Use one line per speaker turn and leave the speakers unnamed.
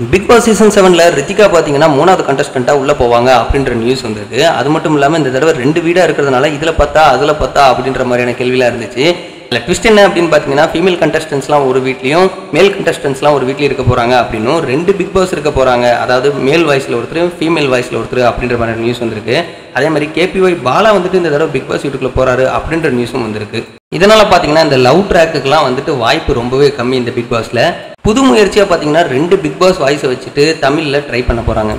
big Boss season செவனில் ரித்திகா பார்த்தீங்கன்னா மூணாவது கண்டஸ்டண்ட்டாக உள்ளே போவாங்க அப்படின்ற நியூஸ் வந்திருக்கு அது மட்டும் இல்லாமல் இந்த தடவை ரெண்டு வீடாக இருக்கிறதுனால இதில் பார்த்தா அதில் பார்த்தா அப்படின்ற மாதிரியான கேள்விலாம் இருந்துச்சு இதில் ட்விஸ்ட் என்ன அப்படின்னு பார்த்தீங்கன்னா ஃபீமேல் கண்டஸ்டன்ஸ்லாம் ஒரு வீட்லையும் மேல் கண்டஸ்டன்ஸ்லாம் ஒரு வீட்லையும் இருக்க போகிறாங்க அப்படின்னும் ரெண்டு பிக் பாஸ் இருக்க போகிறாங்க அதாவது மேல் வாய்ஸில் ஒருத்தர் ஃபீமேல் வாய்ஸில் ஒருத்தர் அப்படின்ற மாதிரி நியூஸ் வந்திருக்கு அதே மாதிரி கேபிஒய் பாலா வந்துட்டு இந்த தடவை பிக் பாஸ் வீட்டுக்குள்ளே போகிறாரு அப்படின்ற நியூஸும் வந்திருக்கு இதனால் பார்த்தீங்கன்னா இந்த லவ் ட்ராக்குக்கெலாம் வந்துட்டு வாய்ப்பு ரொம்பவே கம்மி இந்த பிக் பாஸில் புது முயற்சியாக பார்த்தீங்கன்னா ரெண்டு பிக் பாஸ் வாய்ஸை வச்சுட்டு தமிழில் ட்ரை பண்ண போகிறாங்க